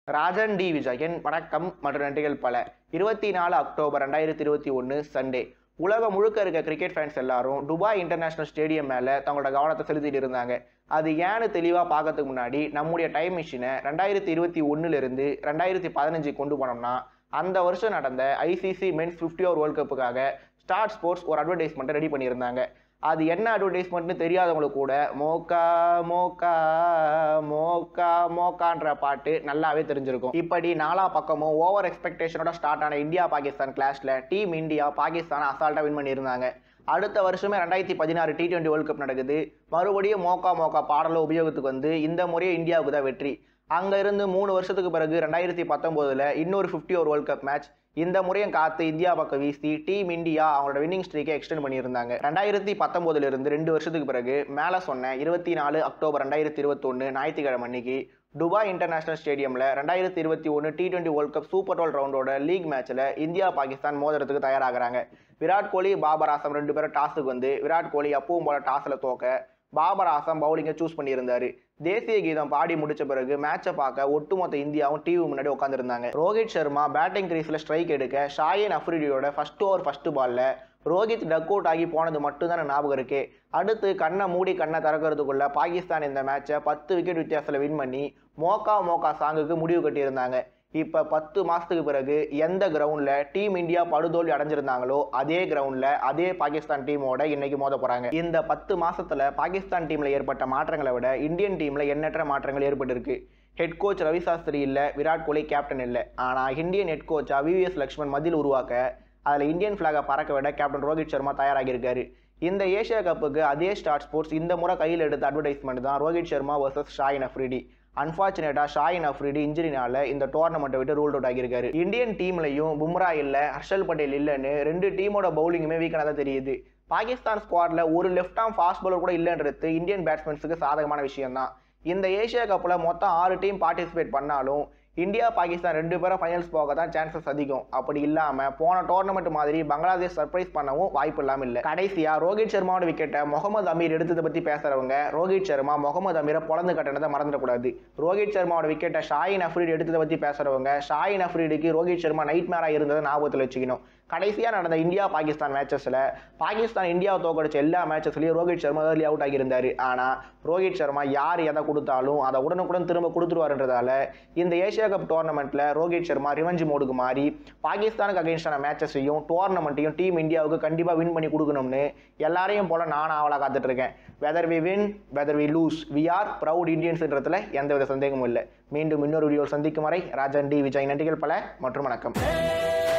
Rajan D Vijayan வணக்கம் மற்றும் நன்றிகள் பல இருபத்தி நாலு அக்டோபர் ரெண்டாயிரத்தி இருபத்தி ஒன்று சண்டே உலகம் முழுக்க இருக்க கிரிக்கெட் ஃபேன்ஸ் எல்லாரும் துபாய் இன்டர்நேஷனல் ஸ்டேடியம் மேலே தங்களோட கவனத்தை செலுத்திட்டு இருந்தாங்க அது ஏன்னு தெளிவாக பார்க்கறதுக்கு முன்னாடி நம்முடைய டைம் மிஷினை ரெண்டாயிரத்தி இருபத்தி ஒன்றுலேருந்து ரெண்டாயிரத்தி பதினஞ்சு கொண்டு போனோம்னா அந்த வருஷம் நடந்த ICC men's fifty over world கப்புக்காக ஸ்டார் ஸ்போர்ட்ஸ் ஒரு அட்வர்டைஸ்மெண்ட்டை ரெடி பண்ணியிருந்தாங்க அது என்ன அட்வர்டைஸ்மெண்ட்னு தெரியாதவங்களுக்கு கூட மோக்கா மோக்கா மோக்கா மோக்கான்ற பாட்டு நல்லாவே தெரிஞ்சிருக்கும் இப்படி நாலா பக்கமும் ஓவர் எக்ஸ்பெக்டேஷனோட ஸ்டார்ட் ஆன இந்தியா பாகிஸ்தான் கிளாஷ்ல டீம் இந்தியா பாகிஸ்தான் அசால்ட்டா வின் பண்ணியிருந்தாங்க அடுத்த வருஷமே ரெண்டாயிரத்தி பதினாறு டி டுவெண்ட்டி வேர்ல்ட் கப் நடக்குது மறுபடியும் மோக்கா மோக்கா பாடல உபயோகத்துக்கு வந்து இந்த முறையே இந்தியாவுக்கு தான் வெற்றி அங்க இருந்து மூணு வருஷத்துக்கு பிறகு ரெண்டாயிரத்தி பத்தொன்பதுல இன்னொரு fifty over world cup match இந்த முறையும் காத்து இந்தியா பக்கம் வீசி டீம் இந்தியா அவங்களோட வின்னிங் ஸ்ட்ரீக்கை எக்ஸ்டெண்ட் பண்ணியிருந்தாங்க ரெண்டாயிரத்தி பத்தொன்பதுல இருந்து ரெண்டு வருஷத்துக்கு பிறகு மேலே சொன்ன இருபத்தி நாலு அக்டோபர் ரெண்டாயிரத்தி இருபத்தொன்று ஞாயிற்றுக்கிழமை அன்னைக்கு துபாய் இன்டர்நேஷனல் ஸ்டேடியமில் ரெண்டாயிரத்தி இருபத்தி ஒன்று T twenty world cup super twelve ரவுண்டோட லீக் மேட்ச்சில் இந்தியா பாகிஸ்தான் மோதுறதுக்கு தயாராகிறாங்க விராட் கோலி பாபர் ஆசம் ரெண்டு பேரும் டாஸுக்கு வந்து விராட் கோலி அப்பவும் போல டாஸில் தோக்க பாபர் ஆசம் பவுலிங்கை சூஸ் பண்ணியிருந்தாரு தேசிய கீதம் பாடி முடிச்ச பிறகு மேட்சை பார்க்க ஒட்டுமொத்த இந்தியாவும் டிவி முன்னாடி உட்காந்துருந்தாங்க ரோஹித் சர்மா பேட்டிங் கிரீஸில் ஸ்ட்ரைக் எடுக்க ஷாயின் அஃப்ரிடியோட ஃபர்ஸ்ட் ஓவர் ஃபர்ஸ்ட் பால்ல ரோஹித் டக் அவுட் ஆகி போனது மட்டும்தான் எனக்கு ஞாபகம் இருக்கு அடுத்து கண்ணை மூடி கண்ணை திறக்கிறதுக்குள்ள பாகிஸ்தான் இந்த மேட்சை பத்து விக்கெட் வித்தியாசத்தில் வின் பண்ணி மோக்கா மோக்கா சாங்குக்கு முடிவு கட்டியிருந்தாங்க இப்போ பத்து மாதத்துக்கு பிறகு எந்த கிரவுண்டில் டீம் இந்தியா படுதோல்வி அடைஞ்சிருந்தாங்களோ அதே கிரவுண்டில் அதே பாகிஸ்தான் டீமோட இன்னைக்கு மோத போகிறாங்க இந்த பத்து மாசத்துல பாகிஸ்தான் டீமில் ஏற்பட்ட மாற்றங்களை விட இந்தியன் டீமில் எண்ணற்ற மாற்றங்கள் ஏற்பட்டிருக்கு ஹெட் கோச் ரவி சாஸ்திரி இல்லை விராட் கோலி கேப்டன் இல்லை ஆனால் இந்தியன் ஹெட் கோச்சா விவிஎஸ் லக்ஷ்மன் மதில் உருவாக்க அதில் இந்தியன் ஃப்ளாகை பறக்க விட கேப்டன் ரோஹித் சர்மா தயாராகியிருக்காரு இந்த ஏஷியா கப்புக்கு அதே ஸ்டார் ஸ்போர்ட்ஸ் இந்த முறை கையில் எடுத்த அட்வர்டைஸ்மெண்ட் தான் ரோஹித் சர்மா வர்சஸ் ஷாயின் அஃப்ரிடி அன்ஃபார்ச்சுனேட்டாக ஷாயின் அஃப்ரிடி இன்ஜுரினால இந்த டோர்னமெண்ட்டை விட்டு ரூல் அவுட் ஆகியிருக்காரு இந்தியன் டீம்லையும் பும்ரா இல்லை ஹர்ஷல் பட்டேல் இல்லைன்னு ரெண்டு டீமோட பவுலிங்குமே வீக்கானதாக தான் தெரியுது பாகிஸ்தான் ஸ்குவாடில் ஒரு லெஃப்ட் ஆம் ஃபாஸ்ட் பவுலர் கூட இல்லைன்றது இந்தியன் பேட்ஸ்மேன்ஸுக்கு சாதகமான விஷயம் தான் இந்த ஏஷியா கப்பில் மொத்தம் ஆறு டீம் பார்ட்டிசிபேட் பண்ணாலும் இந்தியா பாகிஸ்தான் ரெண்டு பேரும் ஃபைனல்ஸ் போக தான் சான்சஸ் அதிகம் அப்படி இல்லாமல் போன டோர்னமெண்ட் மாதிரி பங்களாதேஷ் சர்ப்ரைஸ் பண்ணவும் வாய்ப்பு இல்லாமல் இல்லை கடைசியாக ரோஹித் சர்மாவோட விக்கெட்டை முகமது அமீர் எடுத்ததை பற்றி பேசுகிறவங்க ரோஹித் சர்மா முகமது அமீரை பொழந்து கட்டினதை மறந்துடக்கூடாது ரோஹித் சர்மாவோட விக்கெட்டை ஷாயின் அஃப்ரீட் எடுத்ததை பற்றி பேசுகிறவங்க ஷாயின் அஃப்ரீடுக்கு ரோஹித் சர்மா நைட் மேராக இருந்ததை ஞாபகத்தில் வச்சுக்கணும் கடைசியாக நடந்த இந்தியா பாகிஸ்தான் மேட்சஸில் பாகிஸ்தான் இந்தியாவை தோக்கடிச்ச எல்லா மேட்சஸ்லையும் ரோஹித் சர்மா ஏர்லி அவுட் ஆகியிருந்தார் ஆனால் ரோஹித் சர்மா யார் எதை கொடுத்தாலும் அதை உடனுக்குடன் திரும்ப கொடுத்துருவாருன்றதால இந்த ஏஷியா கப் டோர்னமெண்ட்டில் ரோஹித் சர்மா ரிவெஞ்ச் மோடுக்கு மாறி பாகிஸ்தானுக்கு அகேன்ஸ்டான மேட்சஸையும் டோர்னமெண்ட்டையும் டீம் இந்தியாவுக்கு கண்டிப்பாக வின் பண்ணி கொடுக்கணும்னு எல்லாரையும் போல நான் ஆவலாக காத்துட்டு இருக்கேன் whether we win whether we lose we are proud இந்தியன்ஸ்ன்றதுல எந்தவித சந்தேகமும் இல்லை மீண்டும் இன்னொரு வீடியோ சந்திக்கும் வரை ராஜன் டி விஜய் நன்றிகள் பல மற்றும் வணக்கம்